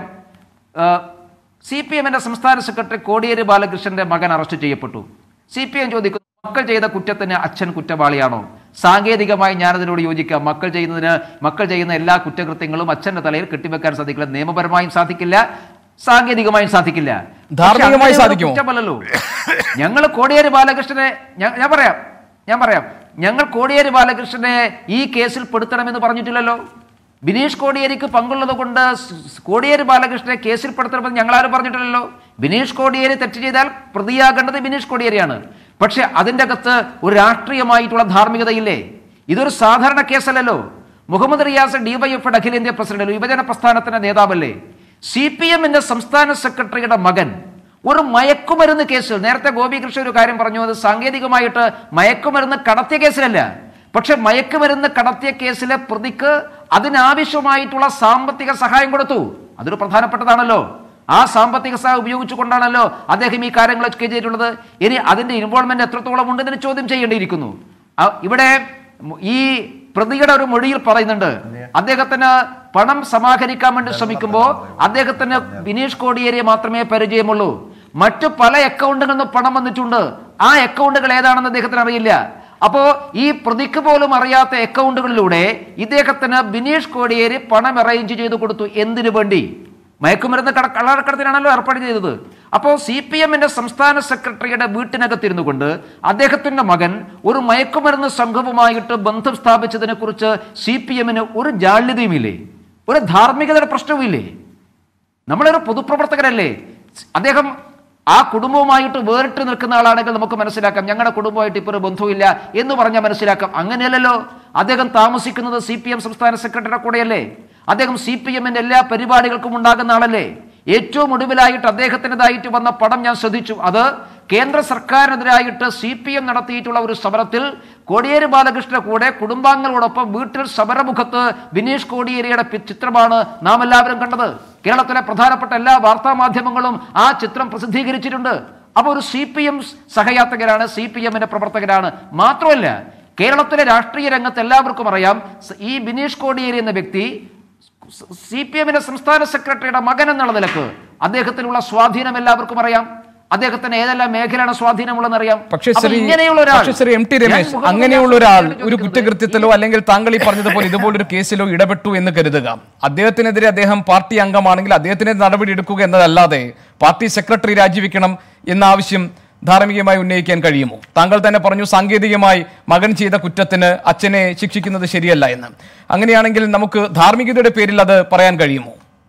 [SPEAKER 4] സി പി എമ്മിന്റെ സംസ്ഥാന സെക്രട്ടറി കോടിയേരി ബാലകൃഷ്ണന്റെ മകൻ അറസ്റ്റ് ചെയ്യപ്പെട്ടു സി പി എം ചോദിക്കുന്നു മക്കൾ ചെയ്ത കുറ്റത്തിന് അച്ഛൻ കുറ്റവാളിയാണോ സാങ്കേതികമായി ഞാനതിനോട് യോജിക്കാം മക്കൾ ചെയ്യുന്നതിന് മക്കൾ ചെയ്യുന്ന എല്ലാ കുറ്റകൃത്യങ്ങളും അച്ഛന്റെ തലയിൽ കെട്ടിവെക്കാൻ സാധിക്കില്ല നിയമപരമായും സാധിക്കില്ല സാങ്കേതികമായും സാധിക്കില്ല പക്ഷേ
[SPEAKER 2] ധാർമ്മികമായി
[SPEAKER 4] അങ്ങനെ ഒരു
[SPEAKER 2] സാധിക്കുമോ?
[SPEAKER 4] കുറ്റമല്ലല്ലോ ഞങ്ങൾ കോടിയേരി ബാലകൃഷ്ണനെ ഞാൻ- ഞാൻ പറയാം ഞാൻ പറയാം ഞങ്ങൾ കോടിയേരി ബാലകൃഷ്ണനെ ഈ കേസിൽ പെടുത്തണമെന്ന് പറഞ്ഞിട്ടില്ലല്ലോ ബിനീഷ് കോടിയേരിക്ക് പങ്കുള്ളത് കൊണ്ട് സ്- സ് കോടിയേരി ബാലകൃഷ്ണനെ കേസിൽ പെടുത്തണമെന്ന് ഞങ്ങളാരും പറഞ്ഞിട്ടില്ലല്ലോ ബിനീഷ് കോടിയേരി തെറ്റ് ചെയ്താൽ പ്രതിയാകേണ്ടത് ബിനീഷ് കോടിയേരിയാണ് പക്ഷെ അതിൻ്റെ അകത്ത് ഒരു രാഷ്ട്രീയമായിട്ടുള്ള ധാർമ്മികതയില്ലേ ഇതൊരു സാധാരണ കേസല്ലല്ലോ മുഹമ്മദ് റിയാസ് ഡിവൈഎഫ് അഖിലേന്ത്യാ പ്രസിഡന്റ് യുവജന പ്രസ്ഥാനത്തിന്റെ നേതാവല്ലേ സി പി എമ്മിന്റെ സംസ്ഥാന സെക്രട്ടറിയുടെ മകൻ ഒരു മയക്കുമരുന്ന് കേസിൽ നേരത്തെ ഗോപികൃഷ്ണൻ ഒരു കാര്യം പറഞ്ഞു അത് സാങ്കേതികമായിട്ട് മയക്കുമരുന്ന് കടത്തിയ കേസിലല്ല പക്ഷെ മയക്കുമരുന്ന് കടത്തിയ കേസിലെ പ്രതിക്ക് അതിനാവശ്യമായിട്ടുള്ള സാമ്പത്തിക സഹായം കൊടുത്തു അതൊരു പ്രധാനപ്പെട്ടതാണല്ലോ ആ സാമ്പത്തിക സഹായം ഉപയോഗിച്ചുകൊണ്ടാണല്ലോ അദ്ദേഹം ഈ കാര്യങ്ങളൊക്കെ ചെയ്തിട്ടുള്ളത് ഇനി അതിന്റെ ഇൻവോൾവ്മെന്റ് എത്രത്തോളം ഉണ്ടെന്ന് ചോദ്യം ചെയ്യേണ്ടിയിരിക്കുന്നു ആ, ഇവിടെ ഈ പ്രതിയുടെ ഒരു മൊഴിയിൽ പറയുന്നുണ്ട് അദ്ദേഹത്തിന് പണം സമാഹരിക്കാൻ വേണ്ടി ശ്രമിക്കുമ്പോൾ അദ്ദേഹത്തിന് ബിനീഷ് കോടിയേരിയെ മാത്രമേ പരിചയമുള്ളൂ മറ്റു പല അക്കൗണ്ടുകളിൽ നിന്ന് പണം വന്നിട്ടുണ്ട് ആ അക്കൗണ്ടുകൾ ഏതാണെന്ന് അദ്ദേഹത്തിന് അറിയില്ല അപ്പോ ഈ പ്രതിക്ക് പോലും അറിയാത്ത അക്കൗണ്ടുകളിലൂടെ ഇദ്ദേഹത്തിന് ബിനീഷ് കോടിയേരി പണം അറേഞ്ച് ചെയ്തു കൊടുത്തു എന്തിനു വേണ്ടി മയക്കുമരുന്ന് കട കള്ളക്കടത്തിനാണല്ലോ ഏർപ്പാട് ചെയ്തത് അപ്പോൾ സി പി എമ്മിന്റെ സംസ്ഥാന സെക്രട്ടറിയുടെ വീട്ടിനകത്തിരുന്നു കൊണ്ട് അദ്ദേഹത്തിന്റെ മകൻ ഒരു മയക്കുമരുന്ന് സംഘവുമായിട്ട് ബന്ധം സ്ഥാപിച്ചതിനെ കുറിച്ച് സി പി എമ്മിന് ഒരു ജാള്യതയുമില്ലേ ഒരു ധാർമ്മികതയുടെ പ്രശ്നവുമില്ലേ നമ്മളൊരു പൊതുപ്രവർത്തകരല്ലേ അദ്ദേഹം ആ കുടുംബവുമായിട്ട് വേറിട്ട് നിൽക്കുന്ന ആളാണെങ്കിൽ നമുക്ക് മനസ്സിലാക്കാം ഞങ്ങളുടെ കുടുംബമായിട്ട് ഇപ്പോൾ ഒരു ബന്ധവുമില്ല എന്ന് പറഞ്ഞാൽ മനസ്സിലാക്കാം അങ്ങനെയല്ലല്ലോ അദ്ദേഹം താമസിക്കുന്നത് സി പി എം സംസ്ഥാന സെക്രട്ടറിയുടെ കൂടെയല്ലേ അദ്ദേഹം സി പി എമ്മിന്റെ എല്ലാ പരിപാടികൾക്കും ഉണ്ടാകുന്ന ആളല്ലേ ഏറ്റവും ഒടുവിലായിട്ട് അദ്ദേഹത്തിൻ്റെതായിട്ട് വന്ന പടം ഞാൻ ശ്രദ്ധിച്ചു അത് കേന്ദ്ര സർക്കാരിനെതിരായിട്ട് സി പി എം നടത്തിയിട്ടുള്ള ഒരു സമരത്തിൽ കോടിയേരി ബാലകൃഷ്ണന്റെ കൂടെ കുടുംബാംഗങ്ങളോടൊപ്പം വീട്ടിൽ സമരമുഖത്ത് ബിനീഷ് കോടിയേരിയുടെ പി- ചിത്രമാണ് നാം എല്ലാവരും കണ്ടത് കേരളത്തിലെ പ്രധാനപ്പെട്ട എല്ലാ വാർത്താ മാധ്യമങ്ങളും ആ ചിത്രം പ്രസിദ്ധീകരിച്ചിട്ടുണ്ട് അപ്പോൾ ഒരു സി പി എം സഹയാത്രികരാണ് സി പി എമ്മിന്റെ പ്രവർത്തകരാണ് മാത്രമല്ല കേരളത്തിലെ രാഷ്ട്രീയ രംഗത്ത് എല്ലാവർക്കും അറിയാം സ- ഈ ബിനീഷ് കോടിയേരി എന്ന വ്യക്തി സി പി എമ്മിന്റെ സംസ്ഥാന സെക്രട്ടറിയുടെ മകൻ എന്നുള്ള നിലക്ക് അദ്ദേഹത്തിനുള്ള സ്വാധീനം എല്ലാവർക്കും അറിയാം അദ്ദേഹത്തിന് ഏതെല്ലാം മേഖലയാണ് സ്വാധീനമുള്ളതെന്ന് അറിയാം
[SPEAKER 2] പക്ഷേ
[SPEAKER 4] അപ്പോൾ
[SPEAKER 2] ശ്രീ
[SPEAKER 4] ഇങ്ങനെയുള്ള ഒരാൾ
[SPEAKER 2] പക്ഷേ ശ്രീ എം ടി
[SPEAKER 4] ഞാൻ
[SPEAKER 2] രമേശ്
[SPEAKER 4] മുഹമ്മദ്
[SPEAKER 2] അങ്ങനെയുള്ള
[SPEAKER 4] റിയാസ്
[SPEAKER 2] ഒരാൾ
[SPEAKER 4] ചോദിക്കുന്നത്
[SPEAKER 2] ഒരു കുറ്റകൃത്യത്തിലോ അല്ലെങ്കിൽ താങ്കൾ ഈ പറഞ്ഞതുപോലെ ഇതുപോലൊരു കേസിലോ ഇടപെട്ടു എന്ന് കരുതുക അദ്ദേഹത്തിനെതിരെ അദ്ദേഹം പാർട്ടി അംഗമാണെങ്കിൽ അദ്ദേഹത്തിനെതിരെ നടപടി എടുക്കുക എന്നതല്ലാതെ പാർട്ടി സെക്രട്ടറി രാജിവെക്കണം എന്ന ആവശ്യം ധാർമ്മികമായി ഉന്നയിക്കാൻ കഴിയുമോ താങ്കൾ തന്നെ പറഞ്ഞു സാങ്കേതികമായി മകൻ ചെയ്ത കുറ്റത്തിന് അച്ഛനെ ശിക്ഷിക്കുന്നത് ശരിയല്ല എന്ന് അങ്ങനെയാണെങ്കിൽ നമുക്ക് ധാർമ്മികതയുടെ പേരിൽ അത് പറയാൻ കഴിയുമോ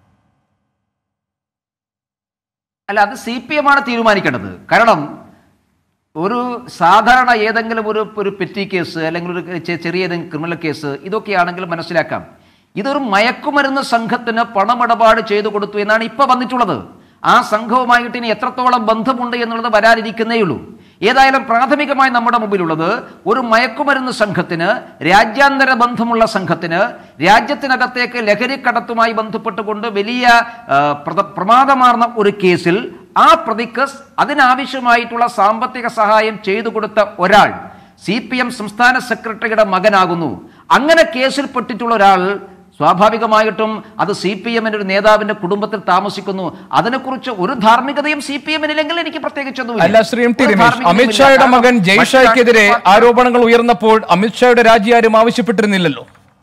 [SPEAKER 4] അല്ല അത് സി പി എം ആണ് തീരുമാനിക്കേണ്ടത് കാരണം ഒരു സാധാരണ ഏതെങ്കിലും ഒരു ഒരു പെറ്റി കേസ് അല്ലെങ്കിൽ ഒരു ചെ- ചെറിയ ഏതെങ്കിലും ക്രിമിനൽ കേസ് ഇതൊക്കെയാണെങ്കിൽ മനസ്സിലാക്കാം ഇതൊരു മയക്കുമരുന്ന് സംഘത്തിന് പണമിടപാട് ചെയ്തു കൊടുത്തു എന്നാണ് ഇപ്പൊ വന്നിട്ടുള്ളത് ആ സംഘവുമായിട്ട് ഇനി എത്രത്തോളം ബന്ധമുണ്ട് എന്നുള്ളത് വരാനിരിക്കുന്നേ ഉള്ളൂ ഏതായാലും പ്രാഥമികമായി നമ്മുടെ മുമ്പിലുള്ളത് ഒരു മയക്കുമരുന്ന് സംഘത്തിന് രാജ്യാന്തര ബന്ധമുള്ള സംഘത്തിന് രാജ്യത്തിനകത്തേക്ക് ലഹരിക്കടത്തുമായി ബന്ധപ്പെട്ടുകൊണ്ട് വലിയ ആ, പ്രത- പ്രമാദമാർന്ന ഒരു കേസിൽ ആ പ്രതിക്ക് സ് അതിനാവശ്യമായിട്ടുള്ള സാമ്പത്തിക സഹായം ചെയ്തു കൊടുത്ത ഒരാൾ സി പി എം സംസ്ഥാന സെക്രട്ടറിയുടെ മകനാകുന്നു അങ്ങനെ കേസിൽ പെട്ടിട്ടുള്ള ഒരാൾ സ്വാഭാവികമായിട്ടും അത് സി പി എമ്മിന്റെ ഒരു നേതാവിന്റെ കുടുംബത്തിൽ താമസിക്കുന്നു അതിനെക്കുറിച്ച് ഒരു ധാർമ്മികതയും സി പി എമ്മിനില്ലെങ്കിൽ എനിക്ക് പ്രത്യേകിച്ചൊന്നുമില്ല.
[SPEAKER 2] അല്ല ശ്രീ എം ടി
[SPEAKER 4] ഒരു
[SPEAKER 2] രമേശ്
[SPEAKER 4] ധാർമ്മികതയും ഇല്ല.
[SPEAKER 2] അമിത്ഷായുടെ
[SPEAKER 4] കാരണം
[SPEAKER 2] മകൻ ജയ്ഷായ്ക്കെതിരെ
[SPEAKER 4] മറ്റ്
[SPEAKER 2] ആരോപണങ്ങൾ ഉയർന്നപ്പോൾ അമിത്ഷായുടെ രാജി ആരും ആവശ്യപ്പെട്ടിരുന്നില്ലല്ലോ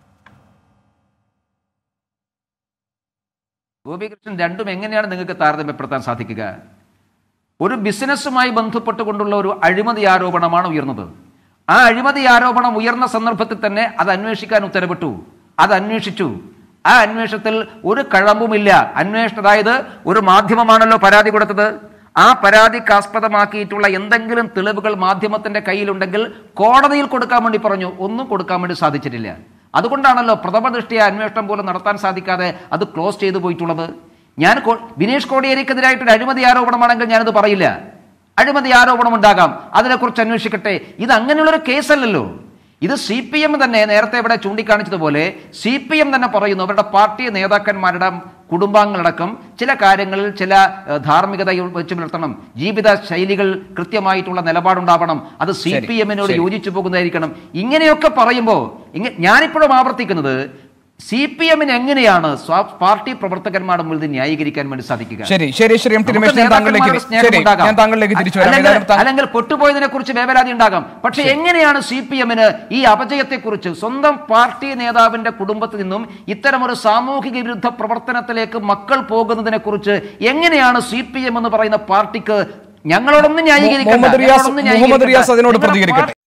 [SPEAKER 4] ഗോപികൃഷ്ണൻ രണ്ടും എങ്ങനെയാണ് നിങ്ങൾക്ക് താരതമ്യപ്പെടുത്താൻ സാധിക്കുക ഒരു ബിസിനസ്സുമായി ബന്ധപ്പെട്ടുകൊണ്ടുള്ള ഒരു അഴിമതി ആരോപണമാണ് ഉയർന്നത് ആ അഴിമതി ആരോപണം ഉയർന്ന സന്ദർഭത്തിൽ തന്നെ അത് അന്വേഷിക്കാൻ ഉത്തരവിട്ടു അത് അന്വേഷിച്ചു ആ അന്വേഷണത്തിൽ ഒരു കഴമ്പുമില്ല അന്വേഷണം അതായത് ഒരു മാധ്യമമാണല്ലോ പരാതി കൊടുത്തത് ആ പരാതിക്കാസ്പദമാക്കിയിട്ടുള്ള എന്തെങ്കിലും തെളിവുകൾ മാധ്യമത്തിന്റെ കയ്യിലുണ്ടെങ്കിൽ കോടതിയിൽ കൊടുക്കാൻ വേണ്ടി പറഞ്ഞു ഒന്നും കൊടുക്കാൻ വേണ്ടി സാധിച്ചിട്ടില്ല അതുകൊണ്ടാണല്ലോ പ്രഥമ ദൃഷ്ടിയ അന്വേഷണം പോലും നടത്താൻ സാധിക്കാതെ അത് ക്ലോസ് ചെയ്തു പോയിട്ടുള്ളത് ഞാൻ കോ- ബിനീഷ് കോടിയേരിക്കെതിരായിട്ടൊരു അഴിമതി ആരോപണമാണെങ്കിൽ ഞാനത് പറയില്ല അഴിമതി ആരോപണം ഉണ്ടാകാം അതിനെക്കുറിച്ച് അന്വേഷിക്കട്ടെ ഇത് അങ്ങനെയുള്ളൊരു കേസല്ലല്ലോ ഇത് സി പി എം തന്നെ നേരത്തെ ഇവിടെ ചൂണ്ടിക്കാണിച്ചതുപോലെ സി പി എം തന്നെ പറയുന്നു അവരുടെ പാർട്ടി നേതാക്കന്മാരുടെ കുടുംബാംഗങ്ങളടക്കം ചില കാര്യങ്ങളിൽ ചില ഏഹ്, ധാർമ്മികത വെച്ച് പുലർത്തണം ജീവിത ശൈലികൾ കൃത്യമായിട്ടുള്ള നിലപാടുണ്ടാവണം അത് സി
[SPEAKER 2] ശരി,
[SPEAKER 4] പി എമ്മിനോട്
[SPEAKER 2] ശരി.
[SPEAKER 4] യോജിച്ചു പോകുന്നതായിരിക്കണം ഇങ്ങനെയൊക്കെ പറയുമ്പോൾ ഇങ്ങ ഞാനിപ്പോഴും ആവർത്തിക്കുന്നത് സി പി എമ്മിന് എങ്ങനെയാണ് സ്വാ- പാർട്ടി പ്രവർത്തകന്മാരുടെ മുന്നിൽ ഇത് ന്യായീകരിക്കാൻ വേണ്ടി സാധിക്കുക
[SPEAKER 2] ശരി ശരി ശ്രീ എം ടി രമേശ് ഞാൻ താങ്കളിലേക്ക്
[SPEAKER 4] നേതാക്കന്മാരുടെ സ്നേഹം
[SPEAKER 2] ശരി
[SPEAKER 4] ഉണ്ടാകാം.
[SPEAKER 2] ഞാൻ താങ്കളിലേക്ക് തിരിച്ചു വരാം
[SPEAKER 4] അല്ലെങ്കിൽ-
[SPEAKER 2] ഏതായാലും താങ്കൾ-
[SPEAKER 4] അല്ലെങ്കിൽ പൊട്ടുപോയതിനെ കുറിച്ച് വേവലാതി ഉണ്ടാകാം പക്ഷെ എങ്ങനെയാണ് സി പി എമ്മിന് ഈ അപജയത്തെ കുറിച്ച് സ്വന്തം പാർട്ടി നേതാവിന്റെ കുടുംബത്തിൽ നിന്നും ഇത്തരമൊരു സാമൂഹിക വിരുദ്ധ പ്രവർത്തനത്തിലേക്ക് മക്കൾ പോകുന്നതിനെ കുറിച്ച് എങ്ങനെയാണ് സി പി എം എന്ന് പറയുന്ന പാർട്ടിക്ക് ഞങ്ങളോടൊന്നും ന്യായീകരിക്കണം
[SPEAKER 2] മുഹമ്മദ് റിയാസ് മുഹമ്മദ് റിയാസ് അതിനോട് പ്രതികരിക്കട്ടെ